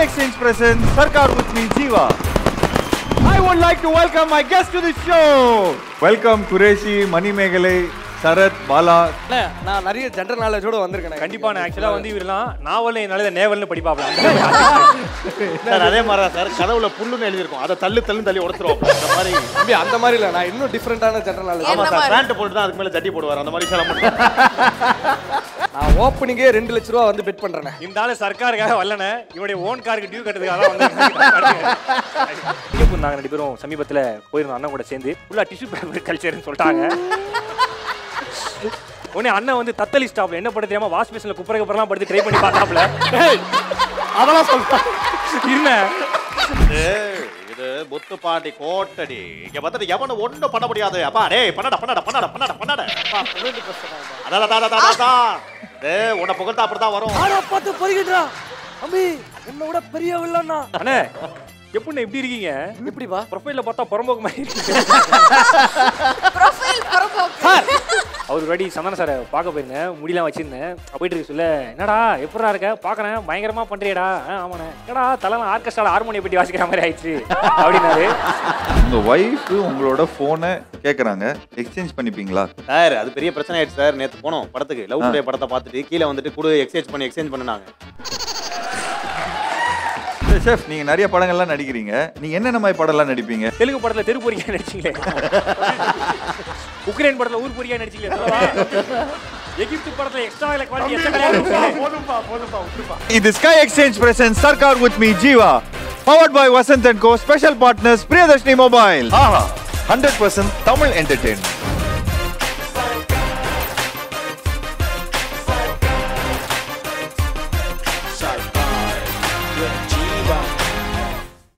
Sky Exchange presents Sarkar with me, Jiva. I would like to welcome my guest to the show. Welcome Qureshi, Mani Megalai, Sarath, Bala. அண்ணே, நான் நிறைய general நாலேஜோட வந்திருக்கேன் கண்டிப்பா நான் ஆக்சுவலா வந்து இவரெல்லாம் நாவல் என்னால நேவல்னு படிப்பாப்ல சார் அதே மாதிரி தான் சார் கதவுல புல்லுன்னு எழுதியிருக்கும் அதை தள்ளு தள்ளு தள்ளி உடச்சிரும் அந்த மாதிரி தம்பி அந்த மாதிரி இல்ல நான் இன்னும் டிஃப்ரெண்டான ஜென்ரல் நாலேஜ் ஆமா சார் பேண்ட் போட்டு தான் அதுக்கு மேல ஜட்டி போடுவார் அந்த மாதிரி சில மட்டும் நான் ஓப்பனிங்கே ரெண்டு லட்ச ரூபா வந்து பெட் பண்றேன் இந்த ஆளு சர்க்காருக்காக வரலனே இவனுடைய ஓன் காருக்கு டியூ கட்டுறதுக்காக தான் வந்து சிங்கப்பூர் நாங்க ரெண்டு பேரும் சமீபத்துல போயிருந்தோம் அண்ணன் கூட சேர்ந்து ஃபுல்லா டிஷ்யூ பேப்பர் கல்ச்சர்னு சொல்லிட்டாங்க உடனே அண்ணன் வந்து தத்தலி ஸ்டாப்ல என்ன பண்ண தெரியாம வாஷ் மிஷின்ல குப்பரை குப்பரெல்லாம் படுத்து ட்ரை பண்ணி பார்த்தாப்ல அதெல்லாம் சொல்றேன் இருந்தேன் இது புத்து பாட்டி கோட்டடி இங்க வந்துட்டு எவனும் ஒண்ணும் பண்ண முடியாது அப்பா டேய் பண்ணடா பண்ணடா பண்ணடா பண்ணடா பண்ணடா அதான் அதான் அதான் அதான் டேய் உன்னை புகழ்த்தா அப்படிதான் வரும் ஆனா பார்த்து பொறுக்கிட்டா தம்பி என்ன விட பெரிய வில்லன்னா அண்ணே எப்படி இப்படி இருக்கீங்க எப்படிப்பா ப்ரொஃபைல்ல பார்த்தா புறம்போக்கு மாதிரி இருக்கு ப்ரொஃபைல் புறப்போக்கு அவர் வாடி சந்தான சாரை பார்க்க போயிருந்தேன் முடியெல்லாம் வச்சிருந்தேன் போயிட்டு இருக்க சொல்ல என்னடா எப்படா இருக்க பார்க்கறேன் பயங்கரமா பண்றியடா ஆ, ஆமாண்ணே என்னடா தலைலாம் ஆர்கெஸ்ட்ரால ஹார்மோனியம் பெட்டி வாசிக்கிற மாதிரி ஆயிடுச்சு அப்படின்னாரு உங்க ஒய்ஃப் உங்களோட போனை கேக்குறாங்க எக்ஸ்சேஞ்ச் பண்ணிப்பீங்களா சார் அது பெரிய பிரச்சனை ஆயிடுச்சு சார் நேத்து போனோம் படத்துக்கு லவ் டுடே படத்தை பார்த்துட்டு கீழே வந்துட்டு கூட எக்ஸ்சேஞ்ச் பண்ணி எக்ஸ்சேஞ்ச் பண்ணாங்க ஷெஃப் நீங்க நிறைய படங்கள்லாம் நடிக்கிறீங்க நீங்க என்னென்ன மாதிரி படம்லாம் நடிப்பீங்க தெலுங்கு படத்துல தெரு பொறிக்கா நடிச்சீங்களே உக்ரைன் படத்துல ஊர் பொறிக்கா நடிச்சீங்களே சொல்லவா? எகிப்து படத்துல எக்ஸ்ட்ரா குவாலிட்டி இது Sky Exchange presents Sarkar with me, Jiva. Powered by Vasant and Co. Special partners Priyadarshini Mobile. ஆஹா 100% Tamil entertainment.